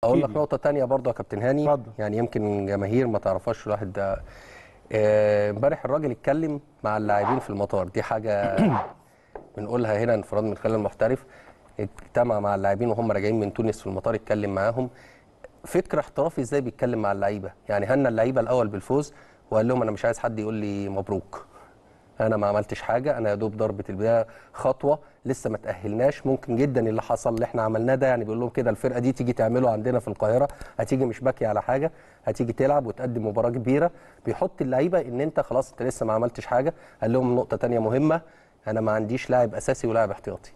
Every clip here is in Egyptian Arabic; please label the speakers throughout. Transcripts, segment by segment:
Speaker 1: اقول لك
Speaker 2: أكيد.
Speaker 1: نقطه تانية برضه يا كابتن هاني
Speaker 2: اتفضل.
Speaker 1: يعني يمكن جماهير ما تعرفهاش الواحد ده آه، امبارح الراجل اتكلم مع اللاعبين في المطار دي حاجه بنقولها هنا انفراد من خلال المحترف اجتمع مع اللاعبين وهم راجعين من تونس في المطار اتكلم معاهم فكر احترافي ازاي بيتكلم مع اللعيبه يعني هنا اللعيبه الاول بالفوز وقال لهم انا مش عايز حد يقول لي مبروك انا ما عملتش حاجه انا يا دوب ضربه البدايه خطوه لسه ما تاهلناش ممكن جدا اللي حصل اللي احنا عملناه ده يعني بيقول لهم كده الفرقه دي تيجي تعمله عندنا في القاهره هتيجي مش باكي على حاجه هتيجي تلعب وتقدم مباراه كبيره بيحط اللعيبه ان انت خلاص انت لسه ما عملتش حاجه قال لهم نقطه تانية مهمه انا ما عنديش لاعب اساسي ولاعب احتياطي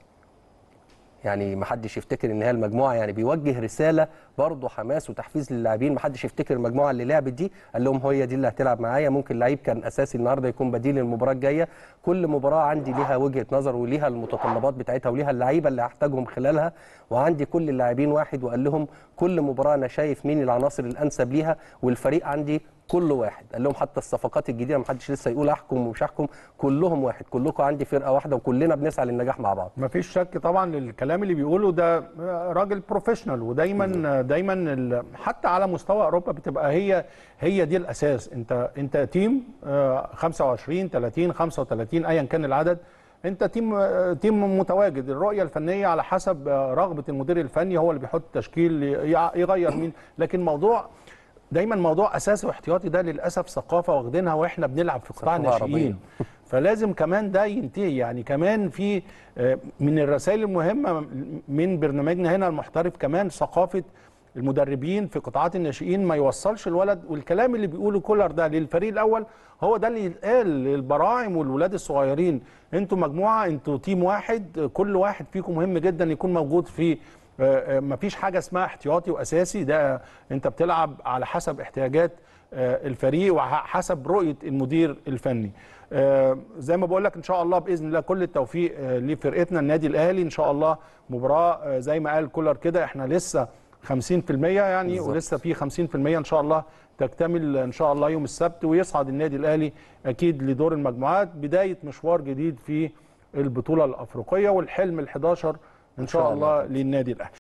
Speaker 1: يعني ما حدش يفتكر ان هي المجموعه يعني بيوجه رساله برضه حماس وتحفيز للاعبين ما حدش يفتكر المجموعه اللي لعبت دي قال لهم هي دي اللي هتلعب معايا ممكن لعيب كان اساسي النهارده يكون بديل المباراه الجايه كل مباراه عندي ليها وجهه نظر وليها المتطلبات بتاعتها وليها اللعيبه اللي هحتاجهم خلالها وعندي كل اللاعبين واحد وقال لهم كل مباراه انا شايف مين العناصر الانسب ليها والفريق عندي كل واحد قال لهم حتى الصفقات الجديده ما حدش لسه يقول احكم ومش احكم كلهم واحد كلكم عندي فرقه واحده وكلنا بنسعى للنجاح مع بعض
Speaker 2: ما فيش شك طبعا الكلام اللي بيقوله ده راجل بروفيشنال ودايما دايما ال- حتى على مستوى اوروبا بتبقى هي هي دي الاساس انت انت تيم آه، 25 30 35 ايا كان العدد انت تيم آه، تيم متواجد الرؤيه الفنيه على حسب آه، رغبه المدير الفني هو اللي بيحط تشكيل ي- يغير مين لكن موضوع دايما موضوع اساسي واحتياطي ده للاسف ثقافه واخدينها واحنا بنلعب في قطاع
Speaker 1: ثقافة عربية.
Speaker 2: الناشئين فلازم كمان ده ينتهي يعني كمان في آه، من الرسائل المهمه من برنامجنا هنا المحترف كمان ثقافه المدربين في قطاعات الناشئين ما يوصلش الولد والكلام اللي بيقوله كولر ده للفريق الاول هو ده اللي يتقال للبراعم والولاد الصغيرين انتوا مجموعه انتوا تيم واحد كل واحد فيكم مهم جدا يكون موجود في آه، آه، مفيش حاجه اسمها احتياطي واساسي ده انت بتلعب على حسب احتياجات آه، الفريق وحسب رؤيه المدير الفني آه، زي ما بقول لك ان شاء الله باذن الله كل التوفيق آه، لفرقتنا النادي الاهلي ان شاء الله مباراه آه، زي ما قال كولر كده احنا لسه 50% يعني
Speaker 1: بالظبط.
Speaker 2: ولسه في 50% ان شاء الله تكتمل ان شاء الله يوم السبت ويصعد النادي الاهلي اكيد لدور المجموعات بدايه مشوار جديد في البطوله الافريقيه والحلم ال11 ان شاء
Speaker 1: شاء الله.
Speaker 2: الله للنادي الاهلي